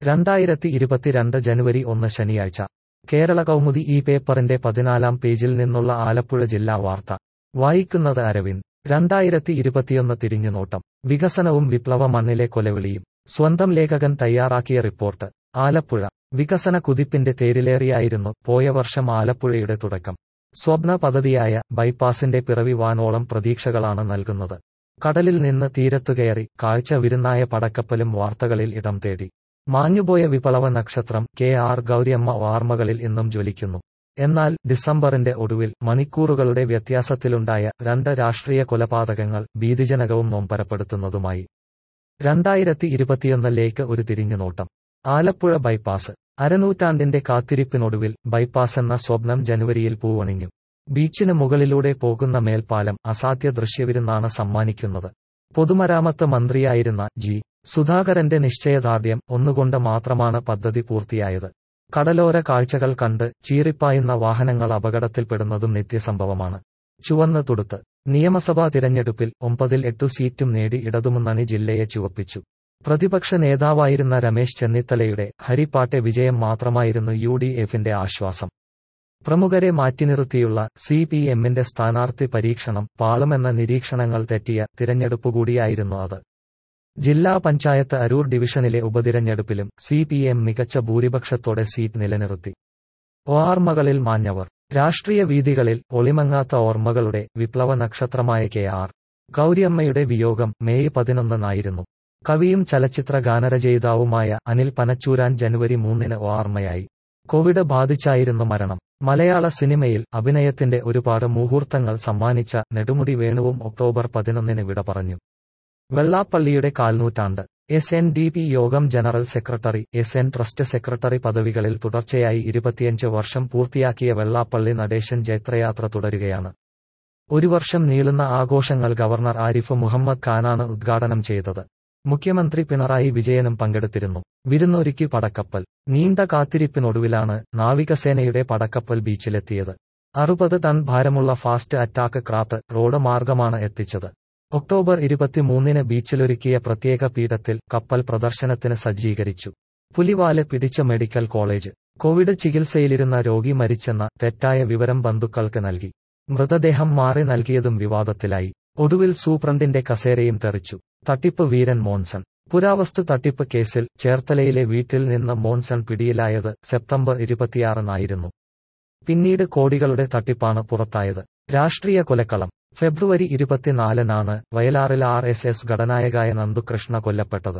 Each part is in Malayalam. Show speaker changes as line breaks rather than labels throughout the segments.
രണ്ടായിരത്തി ഇരുപത്തിരണ്ട് ജനുവരി ഒന്ന് ശനിയാഴ്ച കേരള കൗമുദി ഈ പേപ്പറിന്റെ പതിനാലാം പേജിൽ നിന്നുള്ള ആലപ്പുഴ ജില്ലാ വാർത്ത വായിക്കുന്നത് അരവിന്ദ് രണ്ടായിരത്തി ഇരുപത്തിയൊന്ന് തിരിഞ്ഞുനോട്ടം വികസനവും വിപ്ലവ മണ്ണിലെ കൊലവിളിയും സ്വന്തം ലേഖകൻ തയ്യാറാക്കിയ റിപ്പോർട്ട് ആലപ്പുഴ വികസന കുതിപ്പിന്റെ തേരിലേറിയായിരുന്നു പോയ വർഷം ആലപ്പുഴയുടെ തുടക്കം സ്വപ്ന പദ്ധതിയായ ബൈപ്പാസിന്റെ പിറവി വാനോളം പ്രതീക്ഷകളാണ് നൽകുന്നത് കടലിൽ നിന്ന് തീരത്തുകയറി കാഴ്ച വിരുന്നായ പടക്കപ്പലും വാർത്തകളിൽ ഇടം തേടി മാഞ്ഞുപോയ വിപ്ലവ നക്ഷത്രം കെ ആർ ഗൗരിയമ്മ വാർമകളിൽ ഇന്നും ജ്വലിക്കുന്നു എന്നാൽ ഡിസംബറിന്റെ ഒടുവിൽ മണിക്കൂറുകളുടെ വ്യത്യാസത്തിലുണ്ടായ രണ്ട് രാഷ്ട്രീയ കൊലപാതകങ്ങൾ ഭീതിജനകവും നൊമ്പരപ്പെടുത്തുന്നതുമായി രണ്ടായിരത്തി ഇരുപത്തിയൊന്നിലേക്ക് ഒരു തിരിഞ്ഞുനോട്ടം ആലപ്പുഴ ബൈപ്പാസ് അരനൂറ്റാണ്ടിന്റെ കാത്തിരിപ്പിനൊടുവിൽ ബൈപ്പാസ് എന്ന സ്വപ്നം ജനുവരിയിൽ പൂവണിഞ്ഞു ബീച്ചിന് മുകളിലൂടെ പോകുന്ന മേൽപ്പാലം അസാധ്യ ദൃശ്യവിരുന്നാണ് സമ്മാനിക്കുന്നത് പൊതുമരാമത്ത് മന്ത്രിയായിരുന്ന ജി സുധാകരന്റെ നിശ്ചയദാർഢ്യം ഒന്നുകൊണ്ട് മാത്രമാണ് പദ്ധതി പൂർത്തിയായത് കടലോര കാഴ്ചകൾ കണ്ട് ചീറിപ്പായുന്ന വാഹനങ്ങൾ അപകടത്തിൽപ്പെടുന്നതും നിത്യസംഭവമാണ് ചുവന്ന് തുടുത്ത് നിയമസഭാ തിരഞ്ഞെടുപ്പിൽ ഒമ്പതിൽ എട്ടു സീറ്റും നേടി ഇടതുമുന്നണി ജില്ലയെ ചുവപ്പിച്ചു പ്രതിപക്ഷ നേതാവായിരുന്ന രമേശ് ചെന്നിത്തലയുടെ ഹരിപ്പാട്ടെ വിജയം മാത്രമായിരുന്നു യു ഡി എഫിന്റെ ആശ്വാസം പ്രമുഖരെ മാറ്റിനിർത്തിയുള്ള സി പി എമ്മിന്റെ സ്ഥാനാർത്ഥി പരീക്ഷണം പാളുമെന്ന നിരീക്ഷണങ്ങൾ തെറ്റിയ തിരഞ്ഞെടുപ്പ് കൂടിയായിരുന്നു അത് ജില്ലാ പഞ്ചായത്ത് അരൂർ ഡിവിഷനിലെ ഉപതിരഞ്ഞെടുപ്പിലും സി പി എം മികച്ച ഭൂരിപക്ഷത്തോടെ സീറ്റ് നിലനിർത്തി ഓർമ്മകളിൽ മാഞ്ഞവർ രാഷ്ട്രീയ വീതികളിൽ ഒളിമങ്ങാത്ത ഓർമ്മകളുടെ വിപ്ലവ നക്ഷത്രമായ കെ ആർ ഗൗരിയമ്മയുടെ വിയോഗം മെയ് പതിനൊന്നിനായിരുന്നു കവിയും ചലച്ചിത്ര ഗാനരചയിതാവുമായ അനിൽ പനച്ചൂരാൻ ജനുവരി മൂന്നിന് ഓർമ്മയായി കോവിഡ് ബാധിച്ചായിരുന്നു മരണം മലയാള സിനിമയിൽ അഭിനയത്തിന്റെ ഒരുപാട് മുഹൂർത്തങ്ങൾ സമ്മാനിച്ച നെടുമുടി വേണുവും ഒക്ടോബർ പതിനൊന്നിന് വിട പറഞ്ഞു വെള്ളാപ്പള്ളിയുടെ കാൽനൂറ്റാണ്ട് എസ് എൻ ഡി പി യോഗം general secretary S N trust secretary പദവികളിൽ തുടർച്ചയായി ഇരുപത്തിയഞ്ച് വർഷം പൂർത്തിയാക്കിയ വെള്ളാപ്പള്ളി നടേശൻ ജൈത്രയാത്ര തുടരുകയാണ് ഒരു വർഷം നീളുന്ന ആഘോഷങ്ങൾ ഗവർണർ ആരിഫ് മുഹമ്മദ് ഖാനാണ് ഉദ്ഘാടനം ചെയ്തത് മുഖ്യമന്ത്രി പിണറായി വിജയനും പങ്കെടുത്തിരുന്നു വിരുന്നൊരുക്കി പടക്കപ്പൽ നീണ്ട കാത്തിരിപ്പിനൊടുവിലാണ് നാവികസേനയുടെ പടക്കപ്പൽ ബീച്ചിലെത്തിയത് അറുപത് ടൺ ഭാരമുള്ള ഫാസ്റ്റ് അറ്റാക്ക് ക്രാഫ്റ്റ് റോഡ് മാർഗമാണ് എത്തിച്ചത് ഒക്ടോബർ ഇരുപത്തിമൂന്നിന് ബീച്ചിലൊരുക്കിയ പ്രത്യേക പീഠത്തിൽ കപ്പൽ പ്രദർശനത്തിന് സജ്ജീകരിച്ചു പുലിവാല് പിടിച്ച മെഡിക്കൽ കോളേജ് കോവിഡ് ചികിത്സയിലിരുന്ന രോഗി മരിച്ചെന്ന തെറ്റായ വിവരം ബന്ധുക്കൾക്ക് നൽകി മൃതദേഹം മാറി നൽകിയതും വിവാദത്തിലായി ഒടുവിൽ സൂപ്രണ്ടിന്റെ കസേരയും തെറിച്ചു തട്ടിപ്പ് വീരൻ മോൻസൺ പുരാവസ്തു തട്ടിപ്പ് കേസിൽ ചേർത്തലയിലെ വീട്ടിൽ നിന്ന് മോൻസൺ പിടിയിലായത് സെപ്റ്റംബർ ഇരുപത്തിയാറിനായിരുന്നു പിന്നീട് കോടികളുടെ തട്ടിപ്പാണ് പുറത്തായത് രാഷ്ട്രീയ കൊലക്കളം ഫെബ്രുവരി ഇരുപത്തിനാലിനാണ് വയലാറിൽ ആർ എസ് എസ് ഘടനായകായ നന്ദുകൃഷ്ണ കൊല്ലപ്പെട്ടത്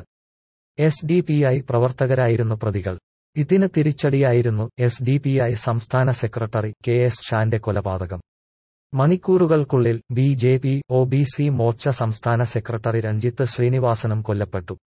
എസ് ഡി പി ഐ പ്രവർത്തകരായിരുന്നു പ്രതികൾ ഇതിന് തിരിച്ചടിയായിരുന്നു എസ് ഡി പി ഐ സംസ്ഥാന സെക്രട്ടറി കെ എസ് ഷാന്റെ കൊലപാതകം മണിക്കൂറുകൾക്കുള്ളിൽ B J P O B C Morcha സംസ്ഥാന സെക്രട്ടറി രഞ്ജിത്ത് ശ്രീനിവാസനും കൊല്ലപ്പെട്ടു